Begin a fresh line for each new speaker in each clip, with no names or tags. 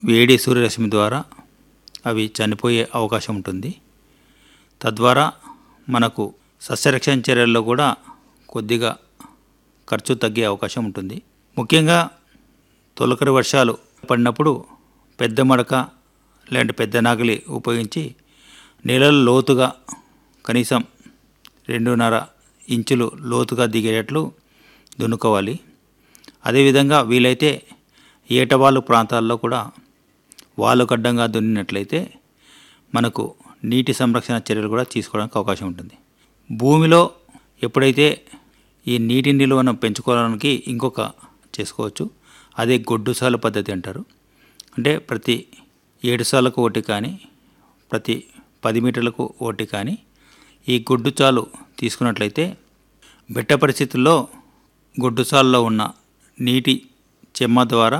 వేడి సూర్యరశ్మి ద్వారా అవి చనిపోయే అవకాశం ఉంటుంది తద్వారా మనకు సస్యరక్షణ చర్యల్లో కూడా కొద్దిగా ఖర్చు తగ్గే అవకాశం ఉంటుంది ముఖ్యంగా తొలకరి వర్షాలు పడినప్పుడు పెద్ద మడక లేదంటే పెద్ద నాగలి ఉపయోగించి నేలలో లోతుగా కనీసం రెండున్నర ఇంచులు లోతుగా దిగేటట్లు దున్నుకోవాలి అదేవిధంగా వీలైతే ఏటవాలు ప్రాంతాల్లో కూడా వాలు గడ్డంగా దున్నినట్లయితే మనకు నీటి సంరక్షణ చర్యలు కూడా తీసుకోవడానికి అవకాశం ఉంటుంది భూమిలో ఎప్పుడైతే ఈ నీటి నిల్వను పెంచుకోవడానికి ఇంకొక చేసుకోవచ్చు అదే గొడ్డుసాల పద్ధతి అంటారు అంటే ప్రతి ఏడు సార్లకు ఒకటి కానీ ప్రతి పది మీటర్లకు ఒకటి కానీ ఈ గొడ్డు చాలు తీసుకున్నట్లయితే బెట్ట పరిస్థితుల్లో గొడ్డుసాల్లో ఉన్న నీటి చెమ్మ ద్వారా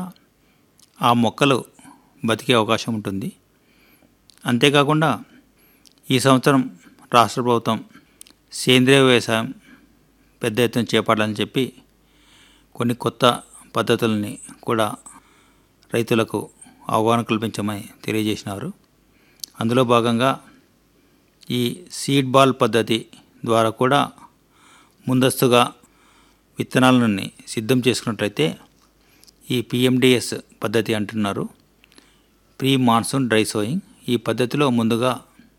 ఆ మొక్కలు బతికే అవకాశం ఉంటుంది అంతేకాకుండా ఈ సంవత్సరం రాష్ట్ర ప్రభుత్వం సేంద్రియ వ్యవసాయం పెద్ద ఎత్తున చేపట్టాలని చెప్పి కొన్ని కొత్త పద్ధతులని కూడా రైతులకు అవగాహన కల్పించమని తెలియజేసినారు అందులో భాగంగా ఈ సీడ్ బాల్ పద్ధతి ద్వారా కూడా ముందస్తుగా విత్తనాలని సిద్ధం చేసుకున్నట్లయితే ఈ పిఎండిఎస్ పద్ధతి అంటున్నారు ప్రీ మాన్సూన్ డ్రై సోయింగ్ ఈ పద్ధతిలో ముందుగా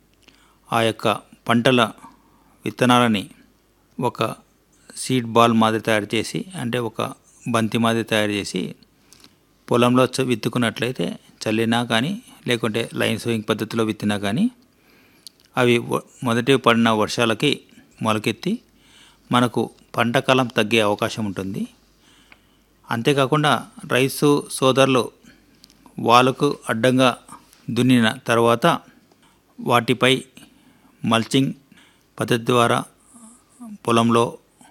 ఆ యొక్క పంటల విత్తనాలని ఒక సీడ్ బాల్ మాదిరి తయారు చేసి అంటే ఒక బంతి మాదిరి తయారు చేసి పొలంలో చ- విత్తుకున్నట్లయితే చల్లినా కానీ లేకుంటే లైన్ సోయింగ్ పద్ధతిలో విత్తినా కానీ అవి వ- మొదటి పడిన వర్షాలకి మొలకెత్తి మనకు పంట కాలం తగ్గే అవకాశం ఉంటుంది అంతేకాకుండా రైతు సోదరులు వాళ్ళకు అడ్డంగా దున్నిన తర్వాత వాటిపై మల్చింగ్ పద్ధతి ద్వారా పొలంలో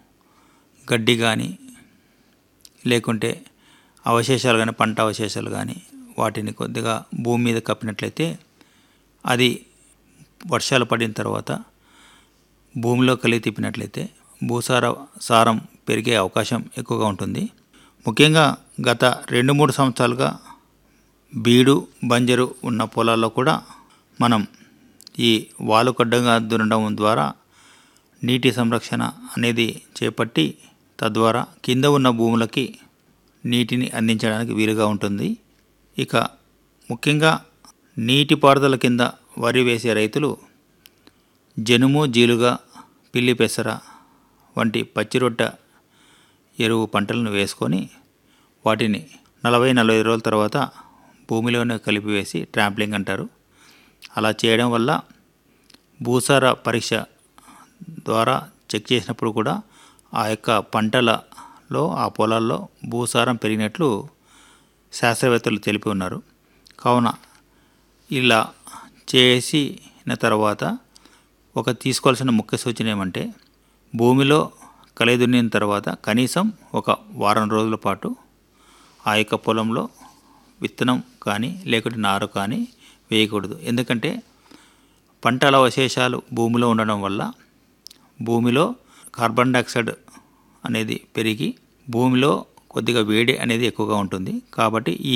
గడ్డి కానీ లేకుంటే అవశేషాలు కానీ పంట అవశేషాలు కానీ వాటిని కొద్దిగా భూమి మీద కప్పినట్లయితే అది వర్షాలు పడిన తర్వాత భూమిలో కలిగి తిప్పినట్లయితే భూసార సారం పెరిగే అవకాశం ఎక్కువగా ఉంటుంది ముఖ్యంగా గత రెండు మూడు సంవత్సరాలుగా బీడు బంజరు ఉన్న పొలాల్లో కూడా మనం ఈ వాలుకడ్డంగా దున్నడం ద్వారా నీటి సంరక్షణ అనేది చేపట్టి తద్వారా కింద ఉన్న భూములకి నీటిని అందించడానికి వీలుగా ఉంటుంది ఇక ముఖ్యంగా నీటిపారుదల కింద వరి వేసే రైతులు జనుము జీలుగా పిల్లి పెసర వంటి పచ్చిరొట్ట ఎరువు పంటలను వేసుకొని వాటిని నలభై నలభై రోజుల తర్వాత భూమిలోనే కలిపివేసి ట్రాంప్లింగ్ అంటారు అలా చేయడం వల్ల భూసార పరీక్ష ద్వారా చెక్ చేసినప్పుడు కూడా ఆ యొక్క పంటలలో ఆ పొలాల్లో భూసారం పెరిగినట్లు శాస్త్రవేత్తలు తెలిపి ఉన్నారు కావున ఇలా చేసిన తర్వాత ఒక తీసుకోవాల్సిన ముఖ్య సూచన ఏమంటే భూమిలో కలయి దున్నిన తర్వాత కనీసం ఒక వారం రోజుల పాటు ఆ యొక్క పొలంలో విత్తనం కానీ లేకుంటే నారు కానీ వేయకూడదు ఎందుకంటే పంటల అవశేషాలు భూమిలో ఉండడం వల్ల భూమిలో కార్బన్ డైఆక్సైడ్ అనేది పెరిగి భూమిలో కొద్దిగా వేడి అనేది ఎక్కువగా ఉంటుంది కాబట్టి ఈ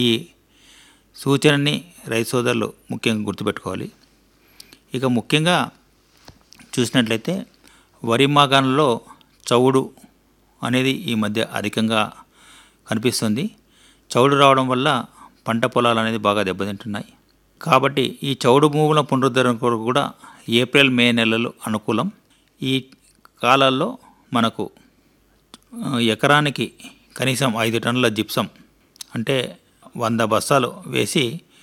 సూచనని రైతు సోదరులు ముఖ్యంగా గుర్తుపెట్టుకోవాలి ఇక ముఖ్యంగా చూసినట్లయితే వరి మాగాణంలో చౌడు అనేది ఈ మధ్య అధికంగా కనిపిస్తుంది చౌడు రావడం వల్ల పంట పొలాలు అనేది బాగా దెబ్బతింటున్నాయి కాబట్టి ఈ చౌడు భూముల పునరుద్ధరణ కొరకు కూడా ఏప్రిల్ మే నెలలు అనుకూలం ఈ కాలాల్లో మనకు ఆ, ఎకరానికి కనీసం ఐదు టన్నుల జిప్సం అంటే వంద బస్తాలు వేసి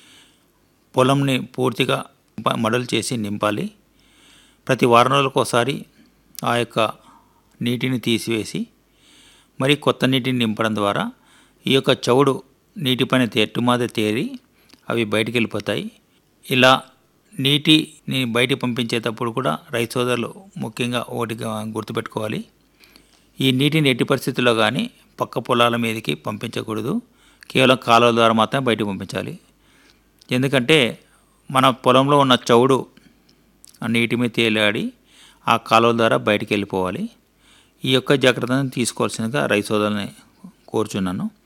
పొలంని పూర్తిగా ప- మడలు చేసి నింపాలి ప్రతి వారం రోజులకు ఒకసారి ఆ యొక్క నీటిని తీసివేసి మరి కొత్త నీటిని నింపడం ద్వారా ఈ యొక్క చౌడు నీటిపైన తేట్టు మాదిరి తేరి అవి బయటికి వెళ్ళిపోతాయి ఇలా నీటిని బయటికి పంపించేటప్పుడు కూడా రైతు సోదరులు ముఖ్యంగా ఒకటిగా గుర్తుపెట్టుకోవాలి ఈ నీటిని ఎట్టి పరిస్థితుల్లో కానీ పక్క పొలాల మీదకి పంపించకూడదు కేవలం కాలువల ద్వారా మాత్రమే బయటకు పంపించాలి ఎందుకంటే మన పొలంలో ఉన్న చౌడు ఆ నీటి మీద తేలాడి ఆ కాలువల ద్వారా బయటికి వెళ్ళిపోవాలి ఈ యొక్క జాగ్రత్తను తీసుకోవాల్సిందిగా రైతు సోదరుని కోరుచున్నాను